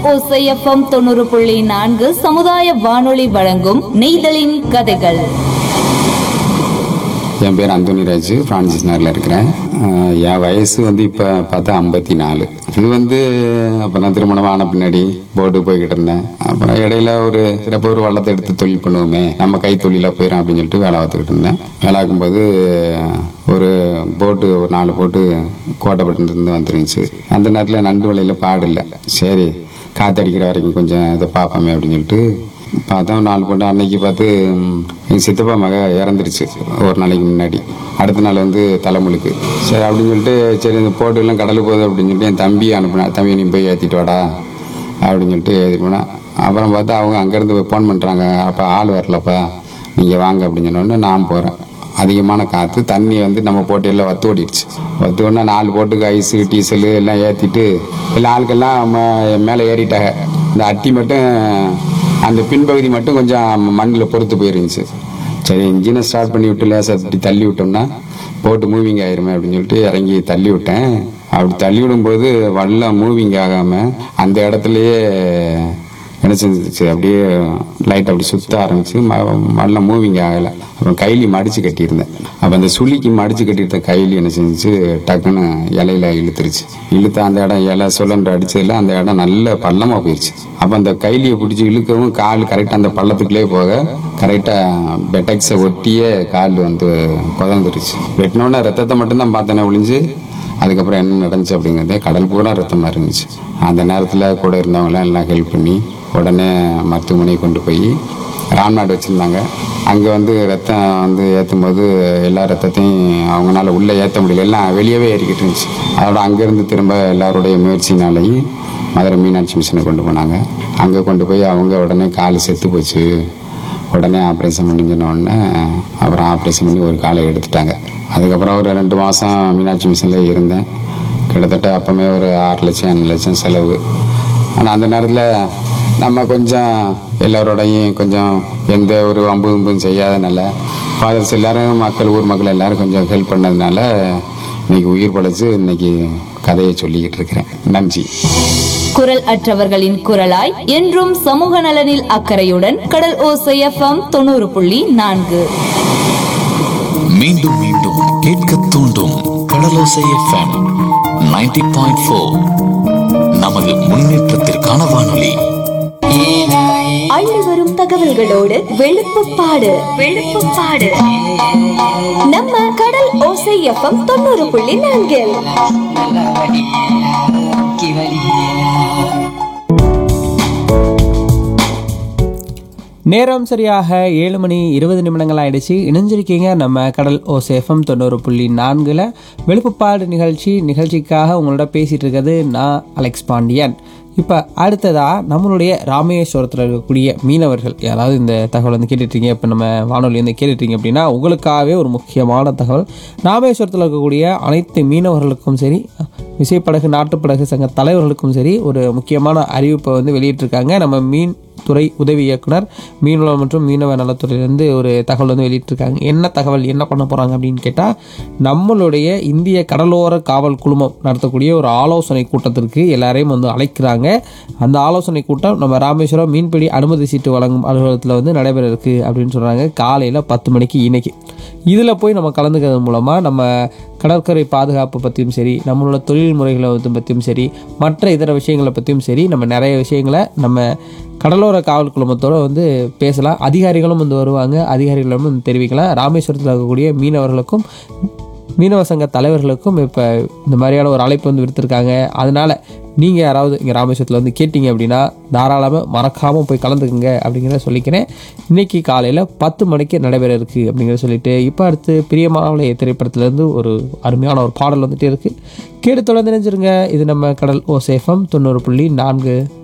ஓசை எஃப்எம் தொண்ணூறு புள்ளி நான்கு சமுதாய வானொலி வழங்கும் நெய்தலின் கதைகள் என் பேர் அந்தோனிராஜ் பிரான்சிஸ் நகரில் இருக்கிறேன் ஆஹ் என் வயசு வந்து இப்போ பார்த்தா ஐம்பத்தி நாலு இது வந்து அப்போ நான் திருமணம் ஆன பின்னாடி போர்டு போய்கிட்டு இருந்தேன் அப்புறம் இடையில ஒரு சிறப்பு ஒரு வள்ளத்தை எடுத்து தொழில் பண்ணுவோமே நம்ம கை தொழிலாக போயிடும் அப்படின்னு சொல்லிட்டு வேலை பார்த்துக்கிட்டு இருந்தேன் வேலை பார்க்கும்போது ஒரு போட்டு ஒரு நாலு போட்டு கோட்டைப்பட்டிருந்து வந்துருந்துச்சு அந்த நேரத்தில் நண்டு வலையில் பாடு இல்லை சரி காத்தடிக்கிற வரைக்கும் கொஞ்சம் இதை பார்ப்போமே அப்படின்னு சொல்லிட்டு பார்த்தோம் நாலு பொண்ணு அன்னைக்கு பார்த்து ம், எங்கள் சித்தப்பா மக இறந்துருச்சு ஒரு நாளைக்கு முன்னாடி அடுத்த நாள் வந்து தலைமுழுக்கு சரி அப்படின்னு சொல்லிட்டு சரி இந்த போட்டுலாம் கடலுக்கு போகுது அப்படின்னு சொல்லிட்டு என் தம்பியை அனுப்புனேன் தம்பி நீ போய் ஏற்றிட்டு வாடா அப்படின்னு சொல்லிட்டு ஏற்றிட்டு போனேன் அப்புறம் பார்த்தா அவங்க அங்கேருந்து ஃபோன் பண்ணுறாங்க அப்போ ஆள் வரலப்பா நீங்கள் வாங்க அப்படின்னு சொன்ன உடனே நான் போகிறேன் அதிகமான காற்று தண்ணி வந்து நம்ம போட்டு எல்லாம் வத்து ஓடிடுச்சு வத்து ஓடினா நாலு போட்டுக்கு ஐஸு டீசலு எல்லாம் ஏற்றிட்டு எல்லா ஆளுக்கெல்லாம் மேலே ஏறிட்டாங்க இந்த அட்டி மட்டும் அந்த பின்பகுதி மட்டும் கொஞ்சம் மண்ணில் பொறுத்து போயிருந்துச்சு சரி இன்ஜினை ஸ்டார்ட் பண்ணி விட்டு லேசாக அப்படி தள்ளி விட்டோம்னா போட்டு மூவிங் ஆயிருமே அப்படின்னு சொல்லிட்டு இறங்கி தள்ளி விட்டேன் அப்படி தள்ளி விடும்போது வல்லம் மூவிங் ஆகாமல் அந்த இடத்துலையே என்ன செஞ்சிச்சு அப்படியே லைட் அப்படி சுத்த ஆரம்பிச்சு மல்ல மூவிங் ஆகலை அப்புறம் கைலி மடிச்சு கட்டியிருந்தேன் அப்போ அந்த சுளிக்கு மடிச்சு கட்டியிருந்த கைலி என்ன செஞ்சுச்சு டக்குன்னு இலையில இழுத்துருச்சு இழுத்து அந்த இடம் இலை சுழன்று அடிச்சதுல அந்த இடம் நல்ல பள்ளமாக போயிடுச்சு அப்போ அந்த கைலியை பிடிச்சி இழுக்கவும் கால் கரெக்டாக அந்த பள்ளத்துக்குள்ளே போக கரெக்டாக பெட்டக்ஸை ஒட்டியே கால் வந்து குதந்துருச்சு வெட்டினோடனே ரத்தத்தை மட்டும்தான் பார்த்தேனே ஒளிஞ்சு அதுக்கப்புறம் என்ன நடந்துச்சு அப்படிங்கிறதே கடல் பூரா ரத்தமாக இருந்துச்சு அந்த நேரத்தில் கூட இருந்தவங்களாம் எல்லாம் ஹெல்ப் பண்ணி உடனே மருத்துவமனை கொண்டு போய் ராம்நாடு வச்சுருந்தாங்க அங்கே வந்து ரத்தம் வந்து ஏற்றும் போது எல்லா ரத்தத்தையும் அவங்களால உள்ளே ஏற்ற முடியல எல்லாம் வெளியவே ஏறிக்கிட்டு இருந்துச்சு அதோட அங்கேருந்து திரும்ப எல்லாருடைய முயற்சினாலையும் மதுரை மீனாட்சி மிஷனை கொண்டு போனாங்க அங்கே கொண்டு போய் அவங்க உடனே கால் செத்து போச்சு உடனே ஆப்ரேஷன் பண்ணிஞ்சின உடனே அப்புறம் ஆப்ரேஷன் பண்ணி ஒரு காலை எடுத்துட்டாங்க அதுக்கப்புறம் ஒரு ரெண்டு மாதம் மீனாட்சி மிஷனில் இருந்தேன் கிட்டத்தட்ட அப்போவே ஒரு ஆறு லட்சம் ஏழு லட்சம் செலவு ஆனால் அந்த நேரத்தில் நம்ம கொஞ்சம் எல்லாரோடையும் கொஞ்சம் எந்த ஒரு அம்பு அம்பும் செய்யாதனால ஃபாதர்ஸ் எல்லாரும் மக்கள் ஊர் மக்கள் எல்லாரும் கொஞ்சம் ஹெல்ப் பண்ணதுனால இன்னைக்கு உயிர் பழைச்சு இன்னைக்கு கதையை சொல்லிக்கிட்டு இருக்கிறேன் நன்றி குரல் அற்றவர்களின் குரலாய் என்றும் சமூக நலனில் அக்கறையுடன் கடல் ஓசை எஃப்எம் தொண்ணூறு புள்ளி நான்கு மீண்டும் மீண்டும் கேட்க தூண்டும் கடலோசை எஃப்எம் 90.4 பாயிண்ட் ஃபோர் நமது முன்னேற்றத்திற்கான வானொலி அள்ளி வரும் தகவல்களோடு வெளுப்புப்பாடு வெளுப்புப்பாடு நம்ம கடல் ஓசை எஃப்எம் தொண்ணூறு புள்ளி நான்கில் நேரம் சரியாக ஏழு மணி இருபது நிமிடங்கள் ஆயிடுச்சு இணைஞ்சிருக்கீங்க நம்ம கடல் ஓசேஃபம் தொண்ணூறு புள்ளி நான்கில் வெளுப்புப்பாடு நிகழ்ச்சி நிகழ்ச்சிக்காக உங்களோட பேசிகிட்டு இருக்கிறது நான் அலெக்ஸ் பாண்டியன் இப்போ அடுத்ததாக நம்மளுடைய ராமேஸ்வரத்தில் இருக்கக்கூடிய மீனவர்கள் யாராவது இந்த தகவல் வந்து கேட்டுட்ருக்கீங்க இப்போ நம்ம வானொலி வந்து கேட்டுட்ருக்கீங்க அப்படின்னா உங்களுக்காகவே ஒரு முக்கியமான தகவல் ராமேஸ்வரத்தில் இருக்கக்கூடிய அனைத்து மீனவர்களுக்கும் சரி விசைப்படகு நாட்டுப்படகு சங்க தலைவர்களுக்கும் சரி ஒரு முக்கியமான அறிவிப்பை வந்து வெளியிட்டிருக்காங்க நம்ம மீன் துறை உதவி இயக்குனர் மீனவளம் மற்றும் மீனவ நலத்துறையிலேருந்து ஒரு தகவல் வந்து வெளியிட்டிருக்காங்க என்ன தகவல் என்ன பண்ண போகிறாங்க அப்படின்னு கேட்டால் நம்மளுடைய இந்திய கடலோர காவல் குழுமம் நடத்தக்கூடிய ஒரு ஆலோசனை கூட்டத்திற்கு எல்லாரையும் வந்து அழைக்கிறாங்க அந்த ஆலோசனை கூட்டம் நம்ம ராமேஸ்வரம் மீன்பிடி அனுமதி சீட்டு வழங்கும் அலுவலகத்தில் வந்து நடைபெற இருக்கு அப்படின்னு சொல்கிறாங்க காலையில் பத்து மணிக்கு இன்னைக்கு இதில் போய் நம்ம கலந்துக்கிறது மூலமாக நம்ம கடற்கரை பாதுகாப்பு பற்றியும் சரி நம்மளோட தொழில் முறைகளை வந்து பற்றியும் சரி மற்ற இதர விஷயங்களை பற்றியும் சரி நம்ம நிறைய விஷயங்களை நம்ம கடலோர காவல் குழுமத்தோட வந்து பேசலாம் அதிகாரிகளும் வந்து வருவாங்க அதிகாரிகளும் வந்து தெரிவிக்கலாம் ராமேஸ்வரத்தில் இருக்கக்கூடிய மீனவர்களுக்கும் மீனவ சங்க தலைவர்களுக்கும் இப்போ இந்த மாதிரியான ஒரு அழைப்பு வந்து விடுத்திருக்காங்க அதனால நீங்கள் யாராவது இங்கே ராமேஸ்வரத்தில் வந்து கேட்டிங்க அப்படின்னா தாராளமாக மறக்காமல் போய் கலந்துக்குங்க அப்படிங்கிறத சொல்லிக்கிறேன் இன்னைக்கு காலையில் பத்து மணிக்கு நடைபெற இருக்குது அப்படிங்கிறத சொல்லிட்டு இப்போ அடுத்து பிரியமாவளைய திரைப்படத்துலேருந்து ஒரு அருமையான ஒரு பாடல் வந்துட்டு இருக்குது கேட்டு தொடர்ந்து நினைச்சிருங்க இது நம்ம கடல் ஓ சேஃபம் தொண்ணூறு புள்ளி நான்கு